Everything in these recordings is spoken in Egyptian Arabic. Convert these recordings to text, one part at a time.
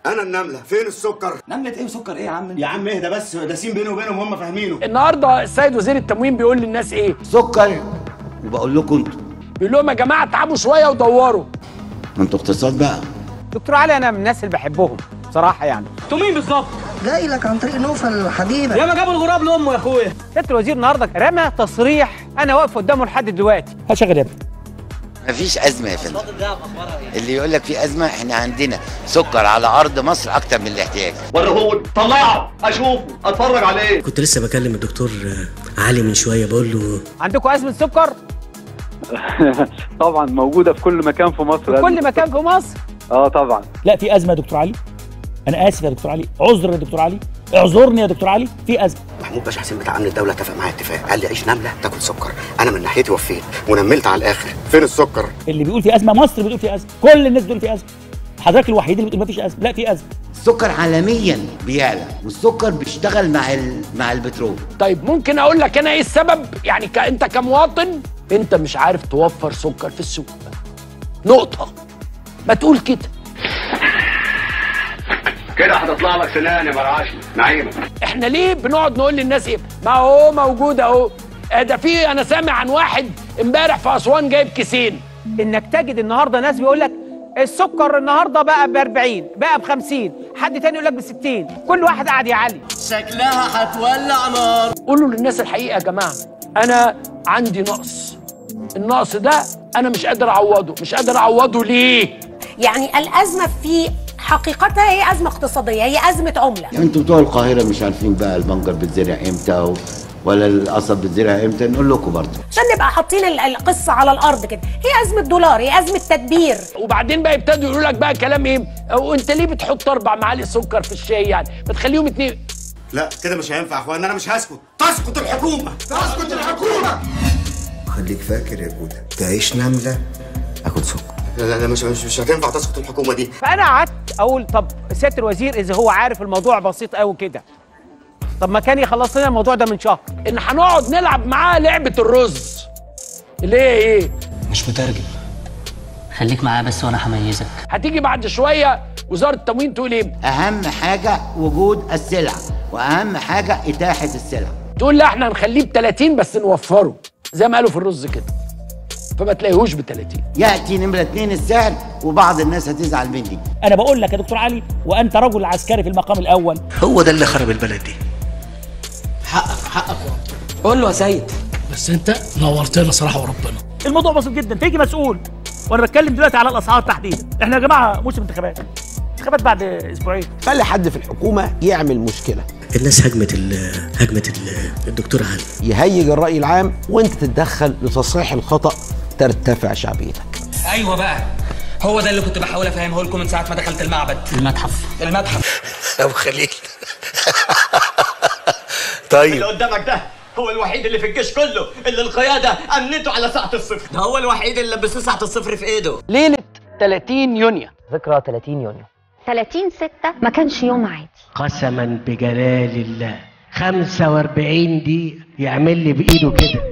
انا النمله فين السكر نملة ايه وسكر ايه يا عم يا عم اهدى بس ده سين بيني وبينهم هم فاهمينه النهارده السيد وزير التموين بيقول للناس ايه سكر وبقول لكم انتوا بيقول لهم يا جماعه اتعبوا شويه ودوروا ما انتوا اقتصاد بقى دكتور علي انا من الناس اللي بحبهم بصراحه يعني انتوا مين بالظبط جاي لك عن طريق نوفل حبيبك يا ما جابوا الغراب لامه يا اخويا سياده الوزير النهارده رمى تصريح انا واقف قدامه لحد دلوقتي هشغل يا ابني مفيش أزمة يا فندم اللي يقول لك في أزمة احنا عندنا سكر على أرض مصر أكتر من الاحتياج وريهولي طلعه اشوفه اتفرج عليه كنت لسه بكلم الدكتور علي من شويه بقول له عندكم ازمه سكر طبعا موجوده في كل مكان في مصر في كل مكان في مصر اه طبعا لا في ازمه يا دكتور علي انا اسف يا دكتور علي عذر يا دكتور علي اعذرني يا دكتور علي في ازمه محمود باشا حسين بتاع امن الدوله اتفق معايا اتفاق قال لي عيش نمله تاكل سكر انا من ناحيتي وفيت ونملت على الاخر فين السكر اللي بيقول في ازمه مصر بتقول في ازمه كل الناس بتقول في ازمه حضرتك الوحيد اللي بتقول ما فيش ازمه لا في ازمه السكر عالميا بيعلى والسكر بيشتغل مع ال... مع البترول طيب ممكن اقول لك انا ايه السبب يعني ك... انت كمواطن انت مش عارف توفر سكر في السوق نقطه ما تقول كده كده هتطلع لك سنان يا مرعاشي نعيمه احنا ليه بنقعد نقول للناس ايه ما هو موجود اهو آه ده في انا سامع عن واحد امبارح في اسوان جايب كيسين انك تجد النهارده ناس بيقول لك السكر النهارده بقى ب 40 بقى ب 50 حد تاني يقول لك ب 60 كل واحد قاعد يعلي شكلها هتولع نار قولوا للناس الحقيقه يا جماعه انا عندي نقص النقص ده انا مش قادر اعوضه مش قادر اعوضه ليه يعني الازمه في حقيقتها هي ازمه اقتصاديه هي ازمه عمله يعني انتوا بتوع القاهرة مش عارفين بقى البنجر بتزرع امتى و... ولا القصب بتزرع امتى نقول لكم برضه عشان نبقى حاطين ال- القصه على الارض كده هي ازمه دولار هي ازمه تدبير وبعدين بقى يبتدوا يقولوا لك بقى كلام ايه وانت ليه بتحط اربع معالق سكر في الشاي يعني ما تخليهم اتنين لا كده مش هينفع يا اخوان انا مش هسكت تسقط الحكومه تسقط الحكومه خليك فاكر يا جودة تعيش نملة اكل سكر لا لا لا مش مش, مش هتنفع تسقط الحكومه دي فانا قعدت اقول طب سياده الوزير اذا هو عارف الموضوع بسيط قوي كده طب ما كان يخلص لنا الموضوع ده من شهر ان هنقعد نلعب معاه لعبه الرز اللي هي ايه مش مترجم خليك معاه بس وانا هميزك هتيجي بعد شويه وزاره التموين تقول ايه أهم حاجة وجود السلعة وأهم حاجة إتاحة السلعة تقول لا احنا هنخليه ب 30 بس نوفره زي ما قالوا في الرز كده فما تلاقيهوش ب 30 يأتي نمرة اتنين السعر وبعض الناس هتزعل مني انا بقول لك يا دكتور علي وانت رجل عسكري في المقام الاول هو ده اللي خرب البلد دي حقك حقك قول له يا سيد بس انت نورتنا صراحه وربنا الموضوع بسيط جدا تيجي مسؤول وانا بتكلم دلوقتي على الاسعار تحديدا احنا يا جماعه موسم انتخابات انتخابات بعد اسبوعين خلي حد في الحكومه يعمل مشكله الناس هجمت ال هجمت ال- الدكتور علي يهيج الراي العام وانت تتدخل لتصحيح الخطا ترتفع شعبيتك ايوه بقى هو ده اللي كنت بحاول افهمه لكم من ساعه ما دخلت المعبد المتحف المتحف ابو خليل اللي قدامك ده هو الوحيد اللي في الجيش كله اللي القياده امنته على ساعه الصفر ده هو الوحيد اللي لبس ساعه الصفر في ايده ليله 30 يونيو ذكرى 30 يونيو 30 6 ما كانش يوم عادي قسما بجلال الله 45 دي يعمل لي بايده كده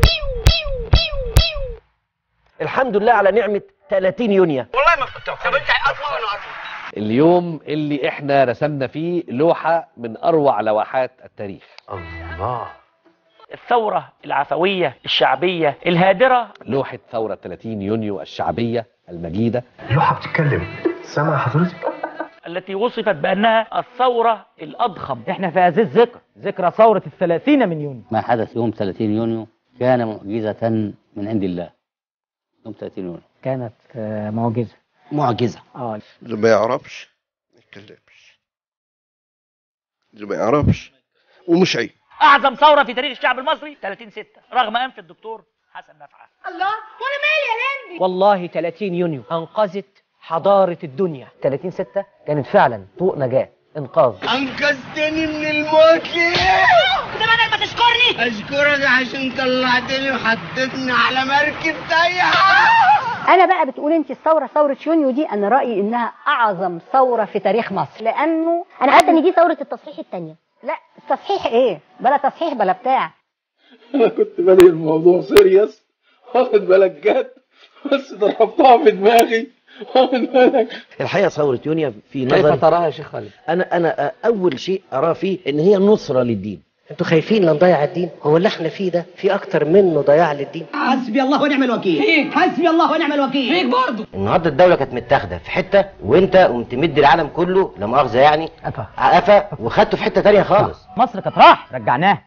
الحمد لله على نعمه 30 يونيو والله ما كنت طب انت اطلع وانا اطلع اليوم اللي احنا رسمنا فيه لوحة من أروع لوحات التاريخ الله الثوره العفويه الشعبيه الهادره لوحة ثورة 30 يونيو الشعبية المجيدة لوحة بتتكلم سامع حضرتك التي وصفت بانها الثوره الاضخم احنا في هذه الذكرى ذكرى ثوره الثلاثين من يونيو ما حدث يوم 30 يونيو كان معجزه من عند الله يوم 30 يونيو كانت معجزه معجزه اه اللي ما يعرفش ما يتكلمش اللي ما يعرفش ومش عيب اعظم ثوره في تاريخ الشعب المصري 30 6 رغم انف الدكتور حسن نفعه الله وانا مالي يا لمبي والله 30 يونيو انقذت حضاره الدنيا 30 6 كانت فعلا طوق نجاه انقاذ انقذتني من الموت ليه؟ ده بدل ما تشكرني اشكرك عشان طلعتني وحطيتني على مركب سايحه انا بقى بتقول انت الثوره ثوره يونيو دي انا رايي انها اعظم ثوره في تاريخ مصر لانه انا حاسه ان دي ثوره التصحيح الثانيه لا تصحيح ايه بلا تصحيح بلا بتاع انا كنت بادئ الموضوع سيريس واخد بالك جد بس ضربتها في دماغي واخد بالك الحقيقه ثوره يونيو في كيف نظري تراها يا شيخ خالد؟ انا انا اول شيء اراه فيه ان هي نصره للدين انتوا خايفين لا نضيع الدين هو اللي احنا فيه ده في اكتر منه ضياع للدين حسبي الله ونعم الوكيل فيك حسبي الله ونعم الوكيل فيك برضه النهارده الدوله كانت متاخده في حته وانت قمت مدي العالم كله لا مؤاخذه يعني قفا قفا وخدته في حته تانية خالص مصر كانت راح رجعناها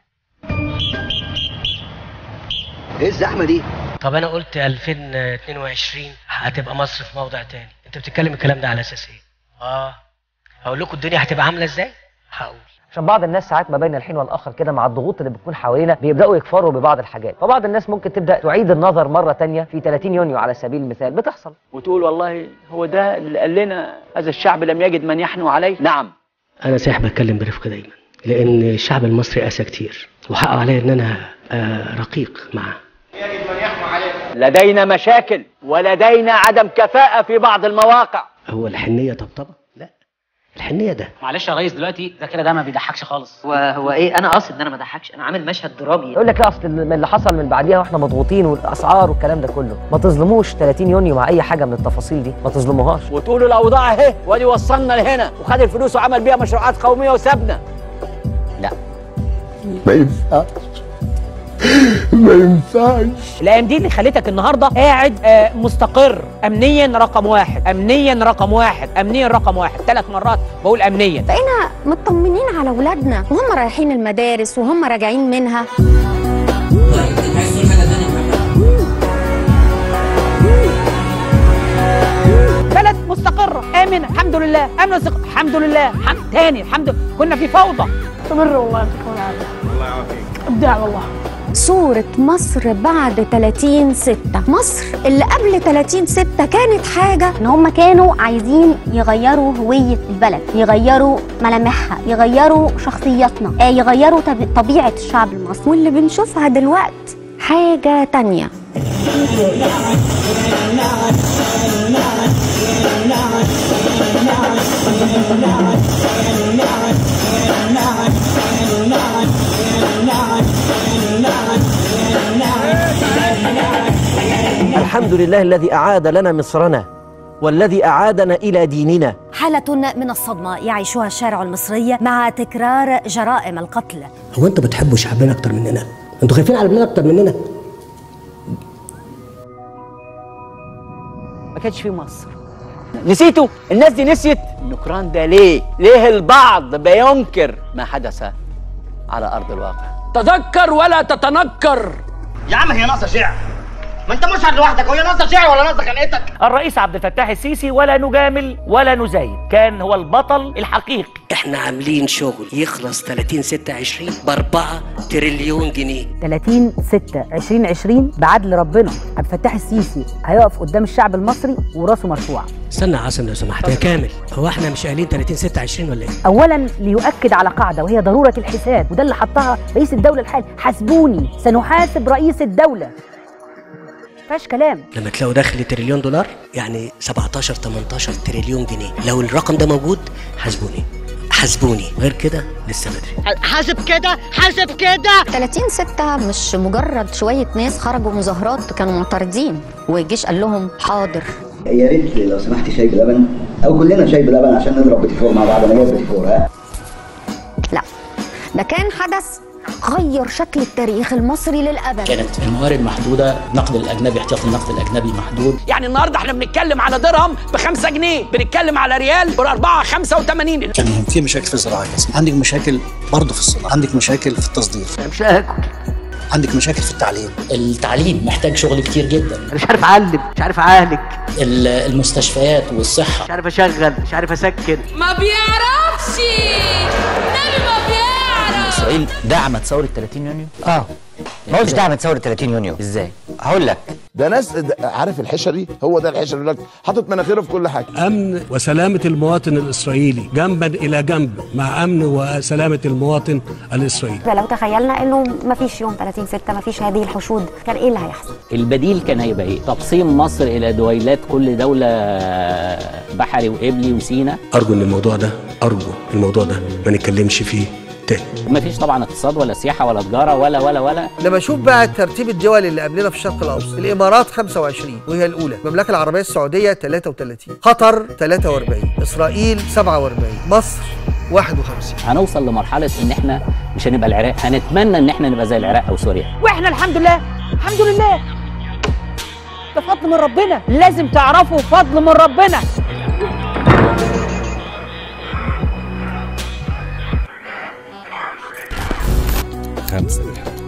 ايه الزحمه دي طب انا قلت 2022 هتبقى مصر في موضع تاني انت بتتكلم الكلام ده على اساس ايه اه هقول لكم الدنيا هتبقى عامله ازاي هقول عشان بعض الناس ساعات ما بين الحين والاخر كده مع الضغوط اللي بتكون حوالينا بيبداوا يكفروا ببعض الحاجات فبعض الناس ممكن تبدا تعيد النظر مره تانية في 30 يونيو على سبيل المثال بتحصل وتقول والله هو ده اللي قال لنا هذا الشعب لم يجد من يحنو عليه نعم انا صحيح بتكلم برفق دايما لان الشعب المصري قاسى كتير وحقه عليا ان انا آه رقيق معاه لدينا مشاكل ولدينا عدم كفاءة في بعض المواقع هو الحنيه طبطبه لا الحنيه ده معلش يا ريس دلوقتي ده كده ده ما بيضحكش خالص هو هو ايه انا قاصد ان انا ما اضحكش انا عامل مشهد درامي يقول لك لا اصل من اللي حصل من بعديها واحنا مضغوطين والاسعار والكلام ده كله ما تظلموش 30 يونيو مع اي حاجه من التفاصيل دي ما تظلموهاش وتقولوا الاوضاع اهي وادي وصلنا لهنا وخد الفلوس وعمل بيها مشروعات قوميه وسابنا لا ما ينفعش ما ينفعش الايام دي اللي خلتك النهارده قاعد آه، مستقر امنيا رقم واحد امنيا رقم واحد امنيا رقم واحد ثلاث مرات بقول امنيا بقينا مطمنين على ولادنا وهم رايحين المدارس وهم راجعين منها بلد مستقره امنه الحمد لله امن واستق- الحمد لله حمد تاني الحمد لله كنا في فوضى استمر والله يعطيكم العافيه الله يعافيك ابداع والله صورة مصر بعد 30 ستة مصر اللي قبل 30 ستة كانت حاجة ان هم كانوا عايزين يغيروا هوية البلد يغيروا ملامحها يغيروا شخصياتنا آه، يغيروا طب- طبيعة الشعب المصري واللي بنشوفها دلوقتي حاجة تانية الحمد لله الذي اعاد لنا مصرنا والذي اعادنا الى ديننا حالة من الصدمة يعيشها الشارع المصري مع تكرار جرائم القتل هو انتوا بتحبوا شعبنا اكتر مننا انتوا خايفين على ابننا اكتر مننا ما كانش في مصر نسيتوا الناس دي نسيت النكران ده ليه ليه البعض بينكر ما حدث على ارض الواقع تذكر ولا تتنكر يا عم هي ناقصه شعر ما انت مشهد لوحدك وهي ناقصه شعر ولا ناقصه خنقتك الرئيس عبد الفتاح السيسي ولا نجامل ولا نزايد كان هو البطل الحقيقي احنا عاملين شغل يخلص 30 26 ب 4 تريليون جنيه 30 6 2020 بعدل ربنا عبد الفتاح السيسي هيقف قدام الشعب المصري وراسه مرفوعه استنى يا عاصم لو سمحت يا كامل هو احنا مش قايلين 30 26 ولا ايه اولا ليؤكد على قاعده وهي ضروره الحساب وده اللي حطها رئيس الدوله الحالي حاسبوني سنحاسب رئيس الدوله فيهاش كلام لما تلاقوا دخل تريليون دولار يعني 17 18 تريليون جنيه لو الرقم ده موجود حاسبوني حاسبوني غير كده لسه بدري حاسب كده حاسب كده 30 ستة مش مجرد شوية ناس خرجوا مظاهرات كانوا معترضين والجيش قال لهم حاضر يا ريت لو سمحت شاي بلبن او كلنا شاي بلبن عشان نضرب بتي فور مع بعض انا جايب بتي فور ها لا ده كان حدث غير شكل التاريخ المصري للأبد كانت الموارد محدوده النقد الاجنبي احتياطي النقد الاجنبي محدود يعني النهارده احنا بنتكلم على درهم ب 5 جنيه بنتكلم على ريال ب 4 85 كان في مشاكل في الزراعه عندك مشاكل برضه في الصناعه عندك مشاكل في التصدير مش هاكل عندك مشاكل في التعليم التعليم محتاج شغل كتير جدا انا مش عارف اعلم مش عارف اعالج ال- المستشفيات والصحه مش عارف اشغل مش عارف اسكن ما بيعرفش نبي ما بيعرف اسرائيل دعمت ثوره 30 يونيو اه ما قلتش دعمت ثوره 30 يونيو ازاي هقول لك ده ناس ده- عارف الحشه دي هو ده الحشه اللي حاطط مناخيره في كل حاجه أمن وسلامة المواطن الإسرائيلي جنبا إلى جنب مع أمن وسلامة المواطن الإسرائيلي لو تخيلنا انه ما فيش يوم 30 ستة ما فيش هذه الحشود كان ايه اللي هيحصل البديل كان هيبقى ايه؟ تقسيم مصر الى دويلات كل دوله بحري وقبلي وسينا أرجو إن الموضوع ده أرجو الموضوع ده ما نتكلمش فيه تاني مفيش طبعا اقتصاد ولا سياحه ولا تجاره ولا ولا ولا لما اشوف بقى ترتيب الدول اللي قبلنا في الشرق الاوسط الامارات 25 وهي الاولى المملكه العربيه السعوديه 33 قطر 43 اسرائيل 47 مصر 51 هنوصل لمرحله ان احنا مش هنبقى العراق هنتمنى ان احنا نبقى زي العراق او سوريا واحنا الحمد لله الحمد لله ده فضل من ربنا لازم تعرفوا فضل من ربنا خمسة